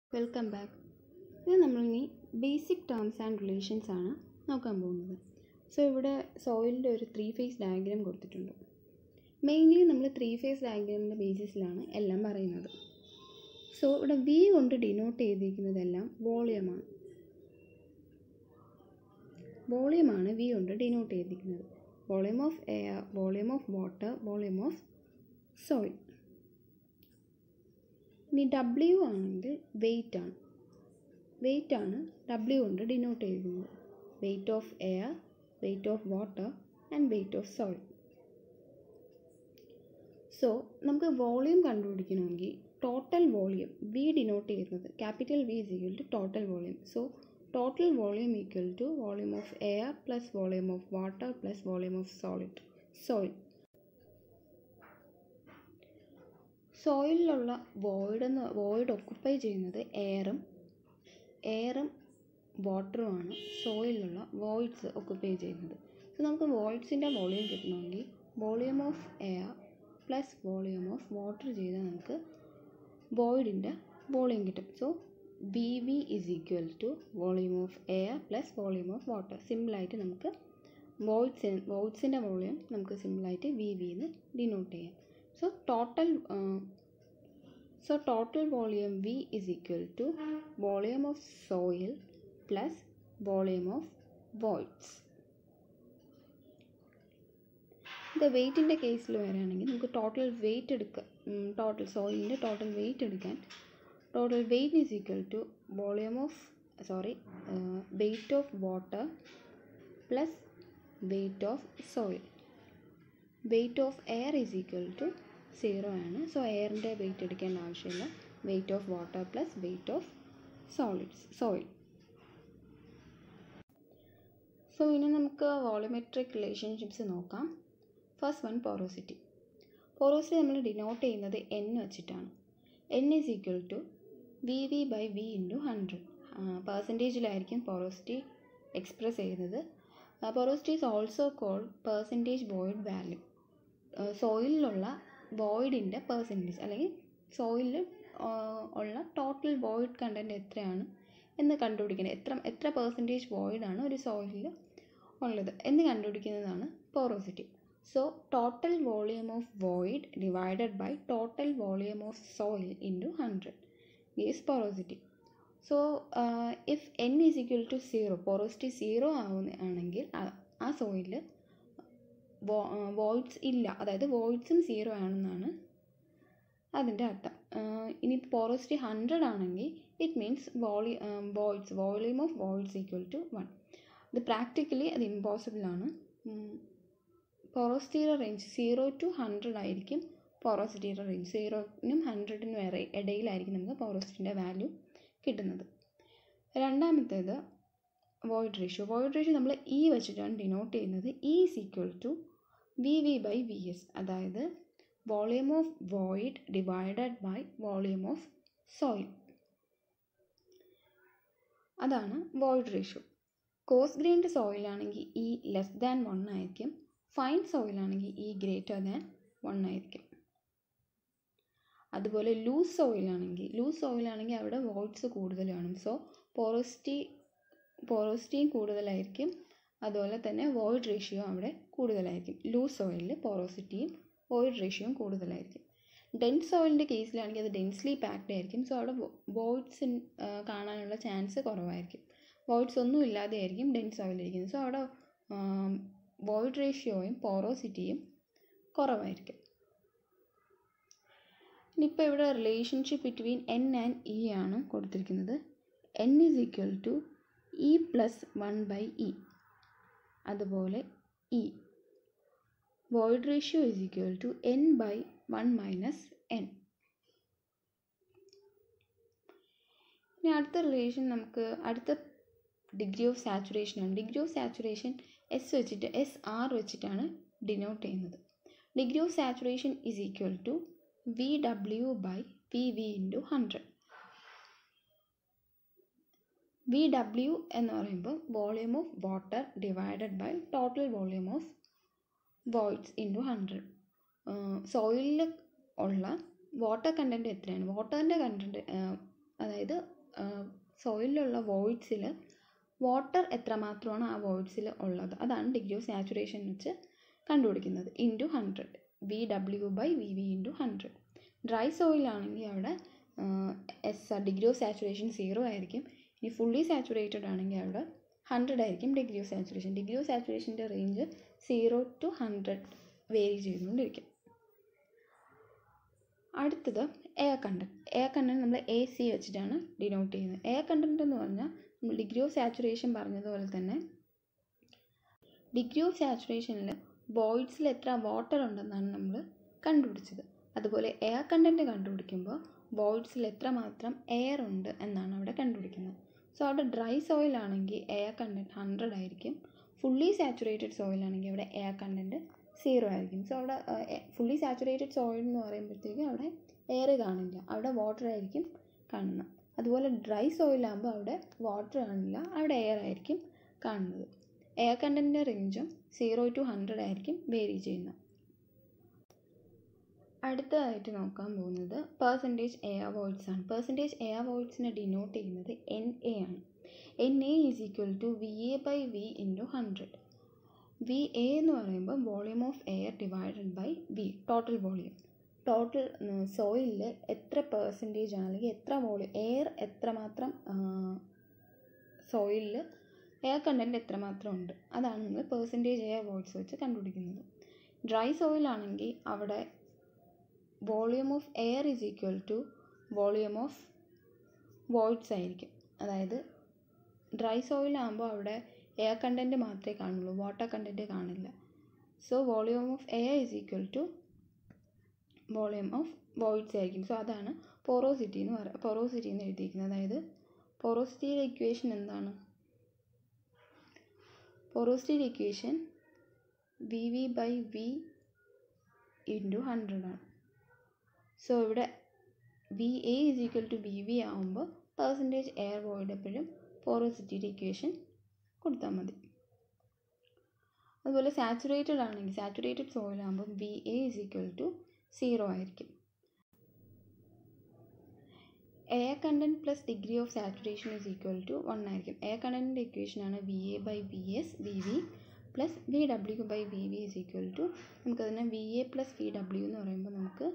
welcome back ഇത് നമ്മളിനി basic terms and relations ആണ് നോക്കാൻ പോകുന്നത് സോ ഇവിടെ സോയിലിൻ്റെ ഒരു ത്രീ ഫേസ് ഡയഗ്രാം കൊടുത്തിട്ടുണ്ട് മെയിൻലി നമ്മൾ ത്രീ ഫേസ് ഡയഗ്രാമിൻ്റെ ബേസിസിലാണ് എല്ലാം പറയുന്നത് സോ ഇവിടെ വി കൊണ്ട് ഡിനോട്ട് ചെയ്തിരിക്കുന്നതെല്ലാം വോളിയമാണ് വോളിയമാണ് വി കൊണ്ട് ഡിനോട്ട് ചെയ്തിരിക്കുന്നത് volume of air volume of water volume of soil ഇനി ഡബ്ല്യു ആണെങ്കിൽ വെയിറ്റ് ആണ് വെയിറ്റ് ആണ് ഡബ്ല്യു കൊണ്ട് ഡിനോട്ട് ചെയ്തിരിക്കുന്നത് weight of air weight of water and weight of soil so നമുക്ക് വോളിയം കണ്ടുപിടിക്കണമെങ്കിൽ ടോട്ടൽ വോളിയം വി ഡിനോട്ട് ചെയ്യുന്നത് capital V is equal to total volume so total volume equal to volume of air plus volume of water plus volume of solid soil സോയിലിലുള്ള void എന്ന് void occupy ചെയ്യുന്നത് എയറും എയറും വാട്ടറുമാണ് സോയിലിലുള്ള voids occupy ചെയ്യുന്നത് so നമുക്ക് വോയിഡ്സിൻ്റെ വോളിയം കിട്ടണമെങ്കിൽ volume of air plus volume of water ചെയ്താൽ നമുക്ക് വോയിഡിൻ്റെ വോളിയം കിട്ടും so V V is equal to volume of air plus volume of water സിമ്പിളായിട്ട് നമുക്ക് വോയിഡ്സ് വോയിഡ്സിൻ്റെ വോളിയം നമുക്ക് സിമ്പിളായിട്ട് വി വി എന്ന് ഡിനോട്ട് ചെയ്യാം so total uh, so total volume v is equal to volume of soil plus volume of voids ഇത് വെയ്റ്റിൻ്റെ കേസിൽ വരികയാണെങ്കിൽ നമുക്ക് ടോട്ടൽ വെയിറ്റ് എടുക്കുക ടോട്ടൽ സോയിലിൻ്റെ ടോട്ടൽ വെയിറ്റ് എടുക്കാൻ total weight is equal to volume of sorry weight of water plus weight of soil weight of air is equal to zero ആണ് so എയറിൻ്റെ weight എടുക്കേണ്ട ആവശ്യമില്ല weight of water plus weight of solids soil so ഇനി നമുക്ക് volumetric relationships നോക്കാം first one porosity porosity നമ്മൾ denote ചെയ്യുന്നത് N വെച്ചിട്ടാണ് N is equal to V V by V into hundred പെർസെൻറ്റേജിലായിരിക്കും പോറോസിറ്റി എക്സ്പ്രസ് ചെയ്യുന്നത് porosity is also called percentage void value സോയിലിലുള്ള വോയിഡിൻ്റെ പെർസെൻറ്റേജ് അല്ലെങ്കിൽ സോയിലിൽ ഉള്ള ടോട്ടൽ വോയിഡ് കണ്ടൻറ്റ് എത്രയാണ് എന്ന് കണ്ടുപിടിക്കുന്നത് എത്ര എത്ര പെർസെൻറ്റേജ് വോയിഡാണ് ഒരു സോയിലിൽ ഉള്ളത് എന്ന് കണ്ടുപിടിക്കുന്നതാണ് porosity so total volume of void divided by total volume of soil into hundred is porosity so if N is equal to zero porosity zero ആവുന്ന ആണെങ്കിൽ ആ സോയിലിൽ വോയിഡ്സ് ഇല്ല അതായത് വോയിഡ്സും സീറോ ആണെന്നാണ് അതിൻ്റെ അർത്ഥം ഇനി പോറോസിറ്റി ഹൺഡ്രഡ് ആണെങ്കിൽ ഇറ്റ് മീൻസ് വോളി voids volume of voids equal to one ഇത് പ്രാക്ടിക്കലി അത് ഇമ്പോസിബിൾ ആണ് പോറോസിറ്റിയുടെ റേഞ്ച് സീറോ ടു ഹൺഡ്രഡ് ആയിരിക്കും പോറോസിറ്റിയുടെ റേഞ്ച് സീറോനും ഹൺഡ്രഡിനും വരെ ഇടയിലായിരിക്കും നമുക്ക് പോറോസിറ്റിൻ്റെ വാല്യൂ കിട്ടുന്നത് രണ്ടാമത്തേത് വോയിഡ് റേഷ്യോ വോയിഡ് റേഷ്യോ നമ്മൾ ഇ വെച്ചിട്ടാണ് ഡിനോട്ട് ചെയ്യുന്നത് E is equal to V V by V S അതായത് volume of void divided by volume of soil അതാണ് വോയിഡ് റേഷ്യോ കോസ് ഗ്രെയിൻഡ് സോയിലാണെങ്കിൽ ഇ ലെസ് ദാൻ വൺ ആയിരിക്കും fine സോയിലാണെങ്കിൽ E greater than one ആയിരിക്കും അതുപോലെ loose സോയിലാണെങ്കിൽ loose സോയിലാണെങ്കിൽ അവിടെ voids കൂടുതൽ കാണും സോ പോറോസിറ്റി പോറോസിറ്റിയും കൂടുതലായിരിക്കും അതുപോലെ തന്നെ വോയിഡ് റേഷ്യോ അവിടെ കൂടുതലായിരിക്കും ലൂസ് സോയിലിൽ പോറോസിറ്റിയും വോയിഡ് റേഷ്യോയും കൂടുതലായിരിക്കും ഡെൻസ് സോയിലിൻ്റെ കേസിലാണെങ്കിൽ അത് ഡെൻസ്ലി പാക്ഡ് ആയിരിക്കും സോ അവിടെ വോയിഡ്സ് കാണാനുള്ള ചാൻസ് കുറവായിരിക്കും വോയിഡ്സ് ഒന്നും ഇല്ലാതെ ആയിരിക്കും ഡെൻസ് സോയിലിരിക്കുന്നത് സോ അവിടെ വോയിഡ് റേഷ്യോയും പോറോസിറ്റിയും കുറവായിരിക്കും ഇനിയിപ്പോൾ ഇവിടെ relationship between N and E ആണ് കൊടുത്തിരിക്കുന്നത് N is equal to E plus one by E അതുപോലെ E void ratio is equal to N by one minus N ഇനി അടുത്ത റിലേഷൻ നമുക്ക് അടുത്ത ഡിഗ്രി ഓഫ് സാച്ചുറേഷൻ ആണ് ഡിഗ്രി ഓഫ് സാച്ചുറേഷൻ എസ് വെച്ചിട്ട് S R വെച്ചിട്ടാണ് ഡിനോട്ട് ചെയ്യുന്നത് degree of saturation is equal to V W by V V into hundred V W എന്ന് പറയുമ്പോൾ volume of water divided by total volume of voids into hundred സോയിലിൽ ഉള്ള water content എത്രയാണ് വാട്ടറിൻ്റെ content അതായത് സോയിലുള്ള വോയിഡ്സിൽ water എത്രമാത്രമാണ് ആ വോയിഡ്സിൽ ഉള്ളത് അതാണ് ഡിഗ്രി ഓഫ് സാച്ചുറേഷൻ വെച്ച് കണ്ടുപിടിക്കുന്നത് into hundred V W by V V into hundred dry സോയിലാണെങ്കിൽ അവിടെ S degree of saturation zero ആയിരിക്കും ഇനി ഫുള്ളി സാച്ചുറേറ്റഡ് ആണെങ്കിൽ അവിടെ ഹൺഡ്രഡ് ആയിരിക്കും degree of saturation degree of സാച്ചുറേഷൻ്റെ range zero to hundred vary ചെയ്തുകൊണ്ടിരിക്കും അടുത്തത് എയർ കണ്ടൻറ്റ് എയർ കണ്ടൻറ്റ് നമ്മൾ എ സി വെച്ചിട്ടാണ് ഡിനോട്ട് ചെയ്യുന്നത് എയർ കണ്ടൻറ്റ് എന്ന് പറഞ്ഞാൽ നമ്മൾ ഡിഗ്രി ഓഫ് സാച്ചുറേഷൻ പറഞ്ഞതുപോലെ തന്നെ ഡിഗ്രി ഓഫ് സാച്ചുറേഷനിൽ വോയിഡ്സിൽ എത്ര വാട്ടർ ഉണ്ടെന്നാണ് നമ്മൾ കണ്ടുപിടിച്ചത് അതുപോലെ എയർ കണ്ടൻറ്റ് കണ്ടുപിടിക്കുമ്പോൾ വോയിഡ്സിൽ എത്രമാത്രം എയർ ഉണ്ട് എന്നാണ് അവിടെ കണ്ടുപിടിക്കുന്നത് സോ അവിടെ ഡ്രൈ സോയിൽ ആണെങ്കിൽ എയർ കണ്ടൻറ്റ് ഹൺഡ്രഡ് ആയിരിക്കും ഫുള്ളി സാച്ചുറേറ്റഡ് സോയിൽ ആണെങ്കിൽ അവിടെ എയർ കണ്ടൻറ്റ് സീറോ ആയിരിക്കും സോ അവിടെ ഫുള്ളി സാച്ചുറേറ്റഡ് സോയിൽ എന്ന് പറയുമ്പോഴത്തേക്കും അവിടെ എയർ കാണില്ല അവിടെ വാട്ടർ ആയിരിക്കും കാണുന്നത് അതുപോലെ ഡ്രൈ സോയിലാകുമ്പോൾ അവിടെ വാട്ടർ കാണില്ല അവിടെ എയർ ആയിരിക്കും കാണുന്നത് എയർ കണ്ടൻറ്റിൻ്റെ റേഞ്ചും സീറോ ടു ഹൺഡ്രഡ് ആയിരിക്കും വേരി ചെയ്യുന്നത് അടുത്തതായിട്ട് നോക്കാൻ പോകുന്നത് പെർസെൻറ്റേജ് എയർ വോയിഡ്സ് ആണ് പെർസെൻറ്റേജ് എയർ വോയിഡ്സിനെ ഡിനോട്ട് ചെയ്യുന്നത് എൻ എ ആണ് N A is equal to V A by V into hundred V A എന്ന് പറയുമ്പോൾ volume of air divided by V total volume total സോയിലിൽ എത്ര പെർസെൻറ്റേജ് ആണ് അല്ലെങ്കിൽ എത്ര വോളിയം എയർ എത്രമാത്രം സോയിലിൽ എയർ കണ്ടൻറ്റ് എത്രമാത്രം ഉണ്ട് അതാണ് നമ്മൾ പെർസെൻറ്റേജ് എയർ വോയിഡ്സ് വെച്ച് കണ്ടുപിടിക്കുന്നത് ഡ്രൈ സോയിലാണെങ്കിൽ അവിടെ volume of air is equal to volume of voids ആയിരിക്കും അതായത് ഡ്രൈ സോയിലാകുമ്പോൾ അവിടെ എയർ കണ്ടൻറ്റ് മാത്രമേ കാണുള്ളൂ വാട്ടർ കണ്ടൻറ്റ് കാണില്ല so volume of air is equal to volume of voids ആയിരിക്കും സോ അതാണ് പോറോസിറ്റി എന്ന് പറയുക പോറോസിറ്റി എന്ന് എഴുതിയിരിക്കുന്നത് അതായത് പോറോസിറ്റിയുടെ ഇക്വേഷൻ എന്താണ് പോറോസിറ്റിയുടെ equation V V by V into hundred ആണ് സോ ഇവിടെ V A is equal to V V ആകുമ്പോൾ പെർസെൻറ്റേജ് എയർ വോയിഡ് എപ്പോഴും പോറോസിറ്റിയുടെ ഇക്വേഷൻ കൊടുത്താൽ മതി അതുപോലെ സാച്ചുറേറ്റഡ് ആണെങ്കിൽ സാച്ചുറേറ്റഡ് സോയിൽ ആകുമ്പോൾ V A is equal to zero ആയിരിക്കും air content plus degree of saturation is equal to one ആയിരിക്കും എയർ കണ്ടൻറ്റിൻ്റെ ഇക്വേഷനാണ് V A by V S V V plus V W by V V is equal to നമുക്കതിനെ V A plus V W എന്ന് പറയുമ്പോൾ നമുക്ക്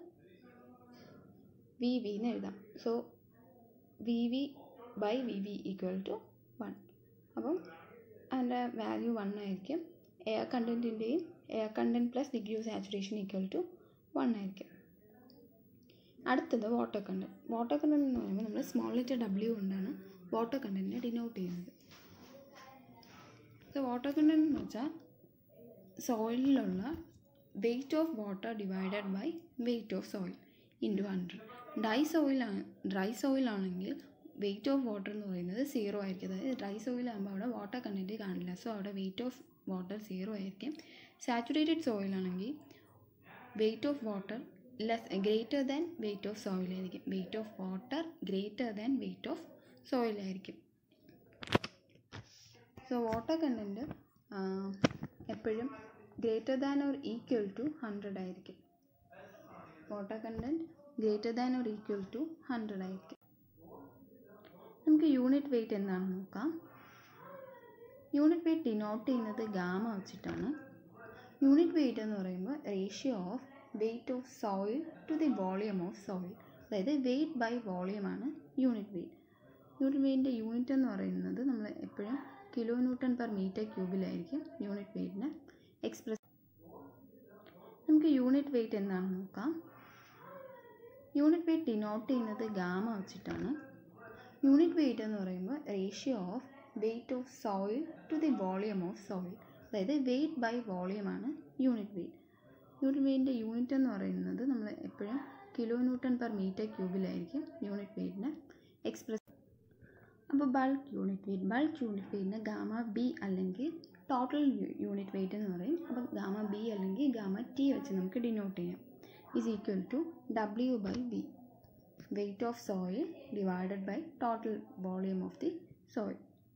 V V എന്ന് എഴുതാം so V V by V V equal to one അപ്പം അതിൻ്റെ value one ആയിരിക്കും air കണ്ടൻറ്റിൻ്റെയും air content plus degree of saturation equal to one ആയിരിക്കും അടുത്തത് വാട്ടർ കണ്ടൻറ്റ് വാട്ടർ കണ്ടൻറ്റ് എന്ന് പറയുമ്പോൾ നമ്മൾ സ്മോൾ ലെറ്റർ ഡബ്ല്യു കൊണ്ടാണ് വാട്ടർ കണ്ടൻറ്റിനെ ഡിനോട്ട് ചെയ്യുന്നത് സോ വാട്ടർ കണ്ടൻറ്റ് എന്ന് വെച്ചാൽ സോയിലിലുള്ള weight of water divided by weight of soil into hundred dry സോയിലാണ് ഡ്രൈ സോയിലാണെങ്കിൽ വെയ്റ്റ് ഓഫ് വാട്ടർ എന്ന് പറയുന്നത് സീറോ ആയിരിക്കും അതായത് ഡ്രൈ സോയിലാകുമ്പോൾ അവിടെ വാട്ടർ കണ്ടൻറ്റ് കാണില്ല സോ അവിടെ വെയ്റ്റ് ഓഫ് വാട്ടർ സീറോ ആയിരിക്കും സാച്ചുറേറ്റഡ് സോയിലാണെങ്കിൽ weight of water less greater than weight of സോയിലായിരിക്കും weight of water greater than weight of സോയിലായിരിക്കും സോ വാട്ടർ കണ്ടൻറ്റ് എപ്പോഴും greater than or equal to hundred ആയിരിക്കും water content greater than or equal to hundred ആയിരിക്കും നമുക്ക് unit weight എന്താണെന്ന് നോക്കാം unit weight denote ചെയ്യുന്നത് gamma വെച്ചിട്ടാണ് യൂണിറ്റ് വെയിറ്റ് എന്ന് പറയുമ്പോൾ ratio of weight of soil to the volume of soil അതായത് വെയിറ്റ് ബൈ വോളിയം ആണ് യൂണിറ്റ് വെയിറ്റ് യൂണിറ്റ് വെയിറ്റിൻ്റെ യൂണിറ്റ് എന്ന് പറയുന്നത് നമ്മൾ എപ്പോഴും കിലോ ന്യൂട്ടൺ പെർ മീറ്റർ ക്യൂബിലായിരിക്കും യൂണിറ്റ് വെയിറ്റിനെ എക്സ്പ്രസ് നമുക്ക് യൂണിറ്റ് വെയിറ്റ് എന്താണെന്ന് നോക്കാം യൂണിറ്റ് വെയിറ്റ് ഡിനോട്ട് ചെയ്യുന്നത് ഗാമ വെച്ചിട്ടാണ് യൂണിറ്റ് വെയിറ്റ് എന്ന് പറയുമ്പോൾ ratio of weight of soil to the volume of soil അതായത് വെയിറ്റ് ബൈ വോളിയം ആണ് യൂണിറ്റ് വെയിറ്റ് യൂണിറ്റ് വെയിറ്റിൻ്റെ യൂണിറ്റ് എന്ന് പറയുന്നത് നമ്മൾ എപ്പോഴും കിലോ ന്യൂട്ടൺ പെർ മീറ്റർ ക്യൂബിലായിരിക്കും യൂണിറ്റ് വെയിറ്റിനെ എക്സ്പ്രസ് അപ്പോൾ bulk unit wait bulk unit വെയിറ്റിന് ഗാമ ബി അല്ലെങ്കിൽ ടോട്ടൽ യൂണിറ്റ് വെയിറ്റ് എന്ന് പറയും അപ്പോൾ ഗാമ ബി അല്ലെങ്കിൽ ഗാമ ടി വെച്ച് നമുക്ക് ഡിനോട്ട് ചെയ്യാം is equal to W by V weight of soil divided by total volume of the soil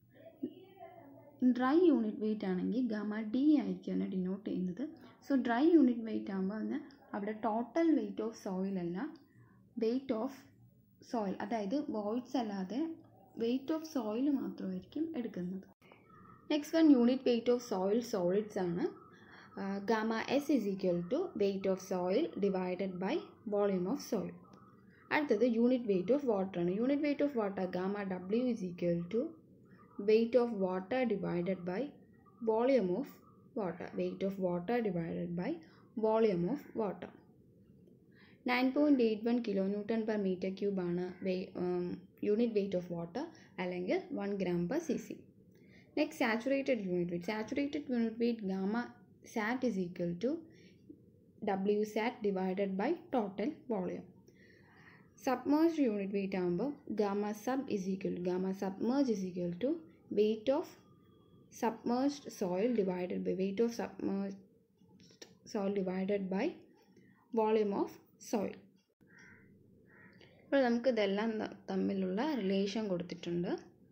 dry unit weight ആണെങ്കിൽ ഗാമ ഡി ആയിരിക്കും അതിനെ ഡിനോട്ട് ചെയ്യുന്നത് സോ ഡ്രൈ യൂണിറ്റ് വെയിറ്റ് ആകുമ്പോൾ അതിന് അവിടെ ടോട്ടൽ വെയിറ്റ് ഓഫ് സോയിൽ അല്ല weight of soil അതായത് voids അല്ലാതെ വെയിറ്റ് ഓഫ് സോയിൽ മാത്രമായിരിക്കും എടുക്കുന്നത് next one unit weight of soil solids ആണ് gamma S is equal to weight of soil divided by volume of soil അടുത്തത് unit weight of water ആണ് unit weight of water gamma W is equal to weight of water divided by volume of water weight of water divided by volume of water nine point eight one kilo newton per metre cube ആണ് unit weight of water അല്ലെങ്കിൽ one gram per C C next saturated unit weight saturated unit weight gamma sat is equal to W sat divided by total volume submerged unit weight ആകുമ്പോൾ gamma sub is equal gamma submerge is equal to weight of submerged soil divided by weight of submerged soil divided by volume of soil ഇപ്പോൾ നമുക്ക് ഇതെല്ലാം തമ്മിലുള്ള relation കൊടുത്തിട്ടുണ്ട്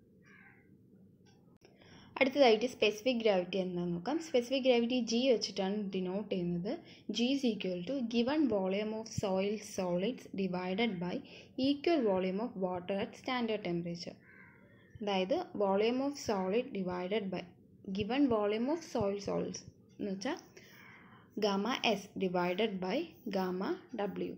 അടുത്തതായിട്ട് specific gravity എന്താണെന്ന് നോക്കാം specific gravity G വെച്ചിട്ടാണ് ഡിനോട്ട് ചെയ്യുന്നത് G is equal to given volume of soil solids divided by equal volume of water at standard temperature അതായത് volume of solid divided by given volume of soil solids എന്ന് വെച്ചാൽ gamma S divided by gamma W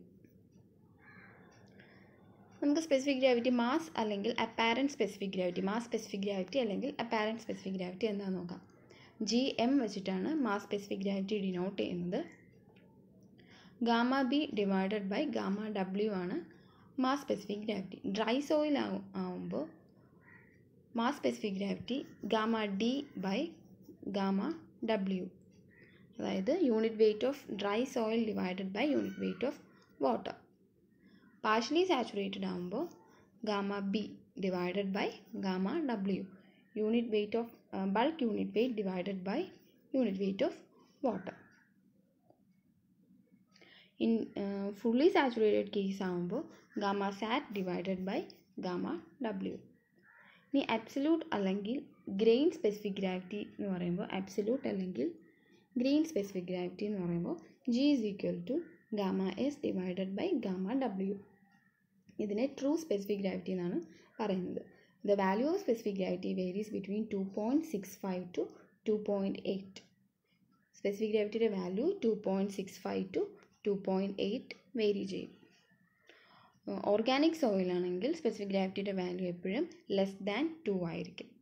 നമുക്ക് specific gravity mass അല്ലെങ്കിൽ apparent specific gravity mass specific gravity അല്ലെങ്കിൽ apparent specific gravity എന്താണെന്ന് നോക്കാം G M വെച്ചിട്ടാണ് mass specific gravity denote ചെയ്യുന്നത് gamma B divided by gamma W ആണ് mass specific gravity dry soil ആവും ആവുമ്പോൾ mass specific gravity gamma D by gamma W അതായത് unit weight of dry soil divided by unit weight of water partially saturated ആകുമ്പോൾ gamma B divided by gamma W unit weight of bulk unit weight divided by unit weight of water in fully saturated case ആകുമ്പോൾ gamma sat divided by gamma W ഇനി absolute അല്ലെങ്കിൽ grain specific gravity എന്ന് പറയുമ്പോൾ absolute അല്ലെങ്കിൽ grain specific gravity എന്ന് പറയുമ്പോൾ G is equal to gamma S divided by gamma W ഇതിനെ true specific gravity എന്നാണ് പറയുന്നത് the value of specific gravity varies between two point six five to two point eight specific ഗ്രാവിറ്റിയുടെ value two point six five to two point eight vary ചെയ്യും organic സോയിലാണെങ്കിൽ specific ഗ്രാവിറ്റിയുടെ value എപ്പോഴും less than two ആയിരിക്കും